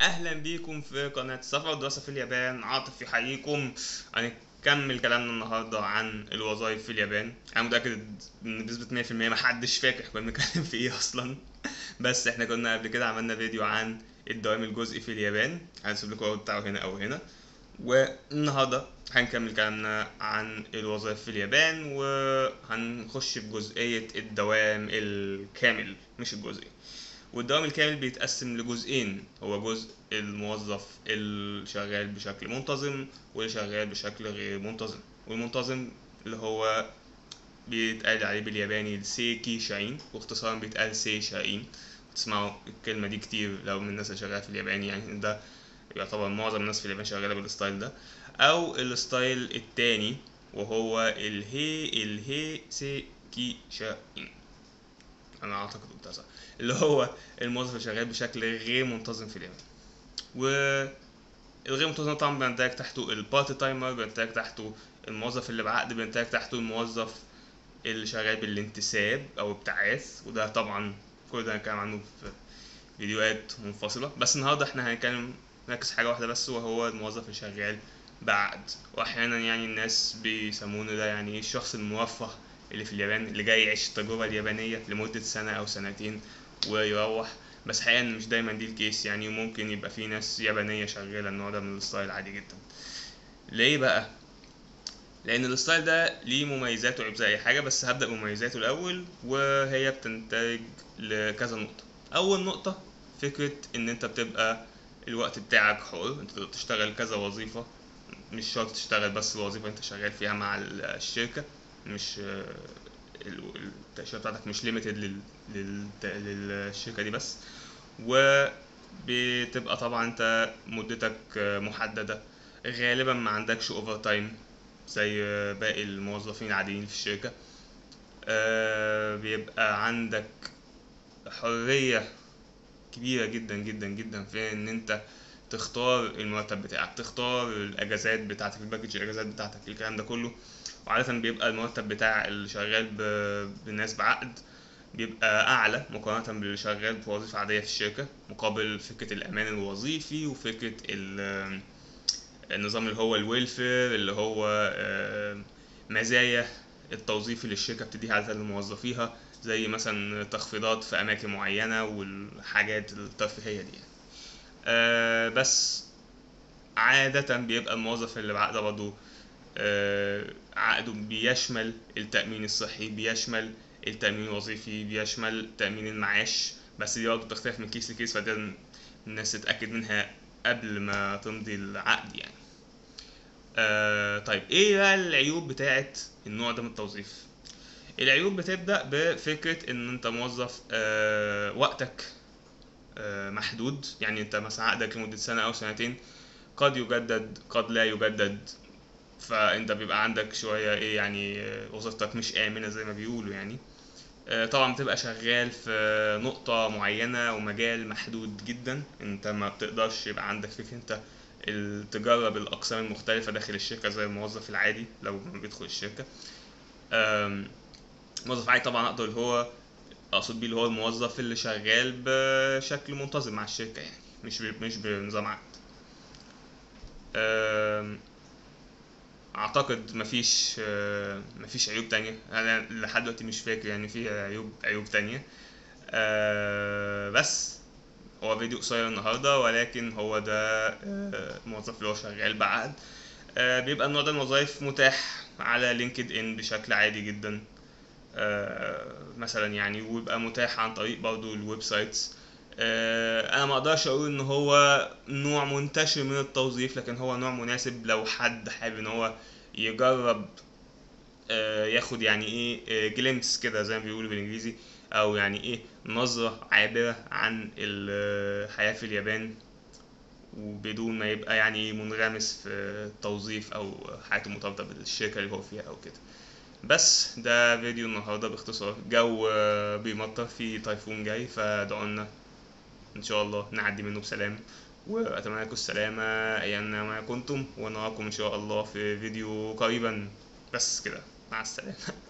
اهلا بيكم في قناة سفر ودراسة في اليابان عاطف يحييكم هنكمل كلامنا النهاردة عن الوظائف في اليابان انا متأكد ان بنسبة 100% محدش فاكر كنا بنتكلم في ايه اصلا بس احنا كنا قبل كده عملنا فيديو عن الدوام الجزئي في اليابان هنسيب لكم الرابط بتاعه هنا او هنا والنهارده هنكمل كلامنا عن الوظائف في اليابان وهنخش في جزئية الدوام الكامل مش الجزئي والدوام الكامل بيتقسم لجزئين هو جزء الموظف اللي شغال بشكل منتظم واللي شغال بشكل غير منتظم والمنتظم اللي هو بيتقال عليه بالياباني سيكي شاين واختصارا بيتقال سي شاين تسمعوا الكلمة دي كتير لو من الناس اللي شغالة في اليابان يعني ده يعتبر معظم الناس في اليابان شغالة بالستايل ده أو الستايل التاني وهو الهي الهي سيكي شاين انا اعتقد قلتها صح اللي هو الموظف اللي شغال بشكل غير منتظم في اليابان و الغير منتظم طبعا بيندرج تحته البارت تايمر بيندرج تحته الموظف اللي بعقد بيندرج تحته الموظف اللي شغال بالانتساب او ابتعاث وده طبعا كل ده هنتكلم عنه في فيديوهات منفصلة بس النهارده احنا هنتكلم نركز في حاجة واحدة بس وهو الموظف اللي شغال بعقد واحيانا يعني الناس بيسمونه ده يعني الشخص المرفه اللي في اليابان اللي جاي يعيش التجربة اليابانية لمدة سنة أو سنتين ويروح بس حقيقة إن مش دايما دي الكيس يعني ممكن يبقى في ناس يابانية شغالة النوع ده من الستايل عادي جدا ليه بقى؟ لأن الستايل ده ليه مميزات وعيوب زي أي حاجة بس هبدأ بمميزاته الأول وهي بتنتج لكذا نقطة أول نقطة فكرة إن أنت بتبقى الوقت بتاعك حر أنت تقدر تشتغل كذا وظيفة مش شرط تشتغل بس الوظيفة أنت شغال فيها مع الشركة مش التأشيرة بتاعتك مش ليميتد للشركة دي بس وبتبقى طبعا انت مدتك محددة غالبا ما عندكش اوفر تايم زي باقي الموظفين العاديين في الشركة بيبقى عندك حرية كبيرة جدا جدا جدا في ان انت تختار المرتب بتاعك تختار الاجازات بتاعتك الباكج الاجازات بتاعتك الكلام ده كله وعادة بيبقى المرتب بتاع اللي شغال بالناس بعقد بيبقى أعلى مقارنة باللي شغال بوظيفة عادية في الشركة مقابل فكرة الأمان الوظيفي وفكرة النظام اللي هو الويلفير اللي هو مزايا التوظيف اللي الشركة بتديها عادة لموظفيها زي مثلا تخفيضات في أماكن معينة والحاجات الترفيهية دي يعني. بس عادة بيبقى الموظف اللي بعقده برضه عقده بيشمل التأمين الصحي بيشمل التأمين الوظيفي بيشمل تأمين المعاش بس دي برضه بتختلف من كيس لكيس فده الناس تتأكد منها قبل ما تمضي العقد يعني آه طيب ايه بقى العيوب بتاعت النوع ده من التوظيف العيوب بتبدأ بفكرة ان انت موظف آه وقتك آه محدود يعني انت مثلا عقدك لمدة سنة او سنتين قد يجدد قد لا يجدد فانت بيبقى عندك شويه ايه يعني وظيفتك مش امنه زي ما بيقولوا يعني طبعا بتبقى شغال في نقطة معينة ومجال محدود جدا انت ما بتقدرش يبقى عندك فكرة انت تجرب الاقسام المختلفة داخل الشركة زي الموظف العادي لو بيدخل الشركة الموظف العادي طبعا اقدر اللي هو اقصد بيه اللي هو الموظف اللي شغال بشكل منتظم مع الشركة يعني مش مش بنظام عقد اعتقد مفيش مفيش عيوب تانية انا لحد دلوقتي مش فاكر يعني في عيوب عيوب تانية بس هو فيديو قصير النهارده ولكن هو ده الموظف اللي هو شغال بعقد بيبقى النوع ده من الوظايف متاح على لينكد ان بشكل عادي جدا مثلا يعني ويبقى متاح عن طريق برضو الويب سايتس انا ما اقدرش اقول ان هو نوع منتشر من التوظيف لكن هو نوع مناسب لو حد حابب ان هو يجرب ياخد يعني ايه جليمس كده زي ما بيقولوا بالانجليزي او يعني ايه نظرة عابرة عن الحياة في اليابان وبدون ما يبقى يعني منغمس في التوظيف او حياته مرتبطة بالشركة اللي هو فيها او كده بس ده فيديو النهارده باختصار جو بيمطر في تايفون جاي فادعوا ان شاء الله نعدي منه بسلام واتمنى لكم السلامة ايام ما كنتم ونراكم ان شاء الله في فيديو قريبا بس كده مع السلامة